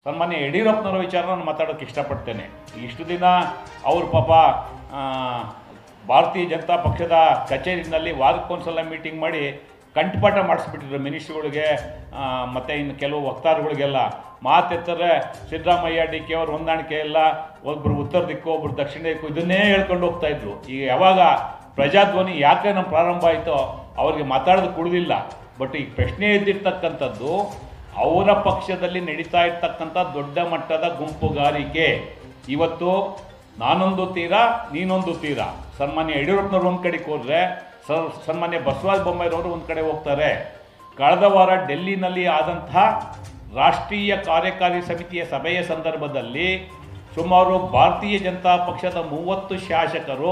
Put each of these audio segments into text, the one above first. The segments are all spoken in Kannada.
ಸನ್ಮಾನ್ಯ ಯಡಿಯೂರಪ್ಪನವರ ವಿಚಾರ ನಾನು ಮಾತಾಡೋಕ್ಕೆ ಇಷ್ಟಪಡ್ತೇನೆ ಇಷ್ಟು ದಿನ ಅವರು ಪಾಪ ಆ, ಭಾರತೀಯ ಜನತಾ ಪಕ್ಷದ ಕಚೇರಿನಲ್ಲಿ ವಾರಕ್ಕೊಂದ್ಸಲ ಮೀಟಿಂಗ್ ಮಾಡಿ ಕಂಠಪಾಠ ಮಾಡಿಸ್ಬಿಟ್ಟಿದ್ರು ಮಿನಿಸ್ಟ್ರುಗಳಿಗೆ ಮತ್ತು ಇನ್ನು ಕೆಲವು ವಕ್ತಾರಗಳಿಗೆಲ್ಲ ಮಾತೆತ್ತರೆ ಸಿದ್ದರಾಮಯ್ಯ ಡಿ ಕೆ ಅವ್ರ ಹೊಂದಾಣಿಕೆ ಇಲ್ಲ ಒಬ್ಬರು ಉತ್ತರ ದಿಕ್ಕು ಒಬ್ಬರು ದಕ್ಷಿಣ ದಿಕ್ಕು ಇದನ್ನೇ ಹೇಳ್ಕೊಂಡು ಹೋಗ್ತಾ ಇದ್ರು ಈಗ ಯಾವಾಗ ಪ್ರಜಾಧ್ವನಿ ಯಾಕೆ ನಮ್ಮ ಪ್ರಾರಂಭ ಆಯಿತೋ ಅವ್ರಿಗೆ ಮಾತಾಡೋದು ಕುಡಿದಿಲ್ಲ ಬಟ್ ಈಗ ಪ್ರಶ್ನೆ ಎದ್ದಿರ್ತಕ್ಕಂಥದ್ದು ಅವರ ಪಕ್ಷದಲ್ಲಿ ನಡೀತಾ ಇರ್ತಕ್ಕಂಥ ದೊಡ್ಡ ಮಟ್ಟದ ಗುಂಪುಗಾರಿಕೆ ಇವತ್ತು ನಾನೊಂದು ತೀರ ನೀನೊಂದು ತೀರ ಸನ್ಮಾನ್ಯ ಯಡಿಯೂರಪ್ಪನವ್ರು ಒಂದು ಕಡೆಗೆ ಹೋದರೆ ಸರ್ ಸನ್ಮಾನ್ಯ ಬಸವರಾಜ ಬೊಮ್ಮಾಯಿರವರು ಒಂದು ಕಡೆ ಹೋಗ್ತಾರೆ ಕಳೆದ ವಾರ ಡೆಲ್ಲಿನಲ್ಲಿ ಆದಂತಹ ರಾಷ್ಟ್ರೀಯ ಕಾರ್ಯಕಾರಿ ಸಮಿತಿಯ ಸಭೆಯ ಸಂದರ್ಭದಲ್ಲಿ ಸುಮಾರು ಭಾರತೀಯ ಜನತಾ ಪಕ್ಷದ ಮೂವತ್ತು ಶಾಸಕರು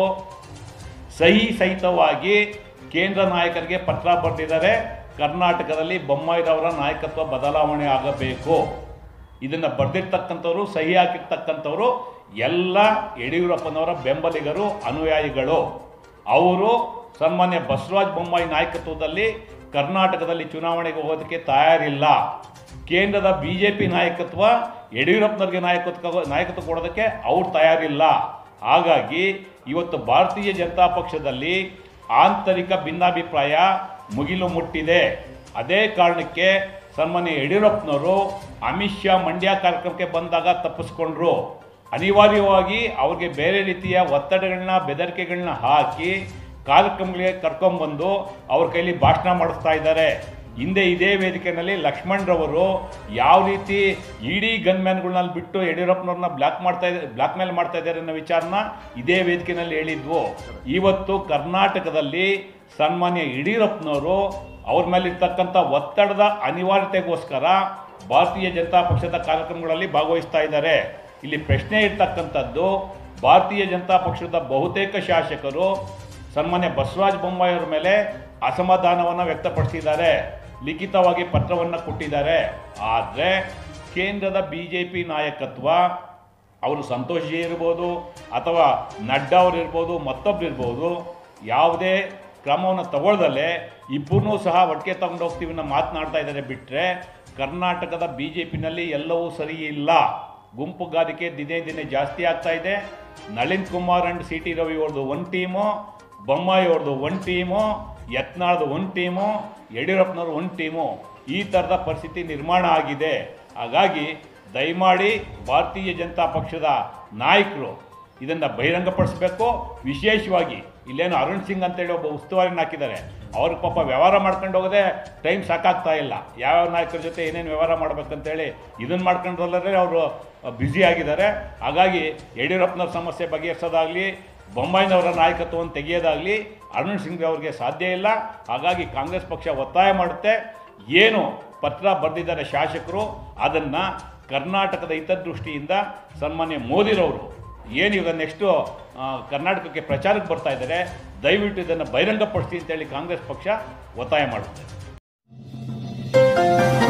ಸಹಿ ಸಹಿತವಾಗಿ ಕೇಂದ್ರ ನಾಯಕರಿಗೆ ಪತ್ರ ಬರೆದಿದ್ದಾರೆ ಕರ್ನಾಟಕದಲ್ಲಿ ಬೊಮ್ಮಾಯಿರವರ ನಾಯಕತ್ವ ಬದಲಾವಣೆ ಆಗಬೇಕು ಇದನ್ನು ಬರೆದಿರ್ತಕ್ಕಂಥವ್ರು ಸಹಿ ಹಾಕಿರ್ತಕ್ಕಂಥವ್ರು ಎಲ್ಲ ಯಡಿಯೂರಪ್ಪನವರ ಬೆಂಬಲಿಗರು ಅನುಯಾಯಿಗಳು ಅವರು ಸನ್ಮಾನ್ಯ ಬಸವರಾಜ ಬೊಮ್ಮಾಯಿ ನಾಯಕತ್ವದಲ್ಲಿ ಕರ್ನಾಟಕದಲ್ಲಿ ಚುನಾವಣೆಗೆ ಹೋಗೋದಕ್ಕೆ ತಯಾರಿಲ್ಲ ಕೇಂದ್ರದ ಬಿ ಜೆ ಪಿ ನಾಯಕತ್ವ ಯಡಿಯೂರಪ್ಪನವ್ರಿಗೆ ನಾಯಕತ್ವ ನಾಯಕತ್ವ ಕೊಡೋದಕ್ಕೆ ಅವ್ರು ತಯಾರಿಲ್ಲ ಹಾಗಾಗಿ ಇವತ್ತು ಭಾರತೀಯ ಜನತಾ ಪಕ್ಷದಲ್ಲಿ ಆಂತರಿಕ ಭಿನ್ನಾಭಿಪ್ರಾಯ ಮುಗಿಲು ಮುಟ್ಟಿದೆ ಅದೇ ಕಾರಣಕ್ಕೆ ಸನ್ಮಾನ್ಯ ಯಡಿಯೂರಪ್ಪನವರು ಅಮಿತ್ ಶಾ ಮಂಡ್ಯ ಕಾರ್ಯಕ್ರಮಕ್ಕೆ ಬಂದಾಗ ತಪ್ಪಿಸ್ಕೊಂಡ್ರು ಅನಿವಾರ್ಯವಾಗಿ ಅವ್ರಿಗೆ ಬೇರೆ ರೀತಿಯ ಒತ್ತಡಗಳನ್ನ ಬೆದರಿಕೆಗಳನ್ನ ಹಾಕಿ ಕಾರ್ಯಕ್ರಮಗಳಿಗೆ ಕರ್ಕೊಂಬಂದು ಅವ್ರ ಕೈಲಿ ಭಾಷಣ ಮಾಡಿಸ್ತಾ ಇದ್ದಾರೆ ಹಿಂದೆ ಇದೇ ವೇದಿಕೆಯಲ್ಲಿ ಲಕ್ಷ್ಮಣ್ರವರು ಯಾವ ರೀತಿ ಇಡೀ ಗನ್ಮ್ಯಾನ್ಗಳನ್ನ ಬಿಟ್ಟು ಯಡಿಯೂರಪ್ಪನವ್ರನ್ನ ಬ್ಲಾಕ್ ಮಾಡ್ತಾ ಇದ್ದಾರೆ ಬ್ಲಾಕ್ ಮೇಲ್ ಮಾಡ್ತಾ ಇದ್ದಾರೆ ಅನ್ನೋ ವಿಚಾರನ ಇದೇ ವೇದಿಕೆಯಲ್ಲಿ ಹೇಳಿದ್ವು ಇವತ್ತು ಕರ್ನಾಟಕದಲ್ಲಿ ಸನ್ಮಾನ್ಯ ಯಡಿಯೂರಪ್ಪನವರು ಅವ್ರ ಮೇಲೆ ಇರ್ತಕ್ಕಂಥ ಒತ್ತಡದ ಅನಿವಾರ್ಯತೆಗೋಸ್ಕರ ಭಾರತೀಯ ಜನತಾ ಪಕ್ಷದ ಕಾರ್ಯಕ್ರಮಗಳಲ್ಲಿ ಭಾಗವಹಿಸ್ತಾ ಇದ್ದಾರೆ ಇಲ್ಲಿ ಪ್ರಶ್ನೆ ಇರ್ತಕ್ಕಂಥದ್ದು ಭಾರತೀಯ ಜನತಾ ಪಕ್ಷದ ಬಹುತೇಕ ಶಾಸಕರು ಸನ್ಮಾನ್ಯ ಬಸವರಾಜ ಬೊಮ್ಮಾಯಿ ಅವರ ಮೇಲೆ ಅಸಮಾಧಾನವನ್ನು ವ್ಯಕ್ತಪಡಿಸಿದ್ದಾರೆ ಲಿಖಿತವಾಗಿ ಪತ್ರವನ್ನು ಕೊಟ್ಟಿದ್ದಾರೆ ಆದರೆ ಕೇಂದ್ರದ ಬಿ ಜೆ ಪಿ ನಾಯಕತ್ವ ಅವರು ಸಂತೋಷ್ ಜಿ ಇರ್ಬೋದು ಅಥವಾ ನಡ್ಡಾ ಅವರು ಇರ್ಬೋದು ಮತ್ತೊಬ್ರು ಇರ್ಬೋದು ಯಾವುದೇ ಕ್ರಮವನ್ನು ತಗೊಳ್ದಲ್ಲೇ ಇಬ್ಬರೂ ಸಹ ಒಟ್ಟಿಗೆ ತಗೊಂಡು ಹೋಗ್ತೀವಿ ಅನ್ನೋ ಮಾತನಾಡ್ತಾ ಇದ್ದಾರೆ ಬಿಟ್ಟರೆ ಕರ್ನಾಟಕದ ಬಿ ಜೆ ಪಿನಲ್ಲಿ ಎಲ್ಲವೂ ಸರಿ ಇಲ್ಲ ಗುಂಪುಗಾರಿಕೆ ದಿನೇ ದಿನೇ ಜಾಸ್ತಿ ಆಗ್ತಾ ಇದೆ Nalin Kumar and C T Ravi ಅವ್ರದ್ದು ಒಂದು ಟೀಮು ಬೊಮ್ಮಾಯಿ ಅವ್ರದ್ದು ಒಂದು ಟೀಮು ಯತ್ನಾಳ್ದು ಒಂದು ಟೀಮು ಯಡಿಯೂರಪ್ಪನವ್ರು ಒಂದು ಟೀಮು ಈ ಥರದ ಪರಿಸ್ಥಿತಿ ನಿರ್ಮಾಣ ಆಗಿದೆ ಹಾಗಾಗಿ ದಯಮಾಡಿ ಭಾರತೀಯ ಜನತಾ ಪಕ್ಷದ ನಾಯಕರು ಇದನ್ನು ಬಹಿರಂಗಪಡಿಸಬೇಕು ವಿಶೇಷವಾಗಿ ಇಲ್ಲೇನು ಅರುಣ್ ಸಿಂಗ್ ಅಂತೇಳಿ ಒಬ್ಬ ಉಸ್ತುವಾರಿನ ಹಾಕಿದ್ದಾರೆ ಅವ್ರಿಗೆ ಪಾಪ ವ್ಯವಹಾರ ಮಾಡ್ಕೊಂಡು ಹೋಗೋದೇ ಟೈಮ್ ಸಾಕಾಗ್ತಾ ಇಲ್ಲ ಯಾವ್ಯಾವ ನಾಯಕರ ಜೊತೆ ಏನೇನು ವ್ಯವಹಾರ ಮಾಡ್ಬೇಕಂತೇಳಿ ಇದನ್ನು ಮಾಡ್ಕೊಂಡ್ರಲ್ಲೇ ಅವರು ಬ್ಯುಸಿ ಆಗಿದ್ದಾರೆ ಹಾಗಾಗಿ ಯಡಿಯೂರಪ್ಪನವ್ರ ಸಮಸ್ಯೆ ಬಗೆಹರಿಸೋದಾಗಲಿ ಬೊಮ್ಮಾಯಿನವರ ನಾಯಕತ್ವವನ್ನು ತೆಗೆಯೋದಾಗಲಿ ಅರುಣ್ ಸಿಂಗ್ ಅವರಿಗೆ ಸಾಧ್ಯ ಇಲ್ಲ ಹಾಗಾಗಿ ಕಾಂಗ್ರೆಸ್ ಪಕ್ಷ ಒತ್ತಾಯ ಮಾಡುತ್ತೆ ಏನು ಪತ್ರ ಬರೆದಿದ್ದಾರೆ ಶಾಸಕರು ಅದನ್ನು ಕರ್ನಾಟಕದ ಹಿತದೃಷ್ಟಿಯಿಂದ ಸನ್ಮಾನ್ಯ ಮೋದಿರವರು ಏನು ಈಗ ನೆಕ್ಸ್ಟು ಕರ್ನಾಟಕಕ್ಕೆ ಪ್ರಚಾರಕ್ಕೆ ಬರ್ತಾ ಇದ್ದಾರೆ ದಯವಿಟ್ಟು ಇದನ್ನು ಬಹಿರಂಗಪಡಿಸಿ ಅಂತೇಳಿ ಕಾಂಗ್ರೆಸ್ ಪಕ್ಷ ಒತ್ತಾಯ ಮಾಡುತ್ತೆ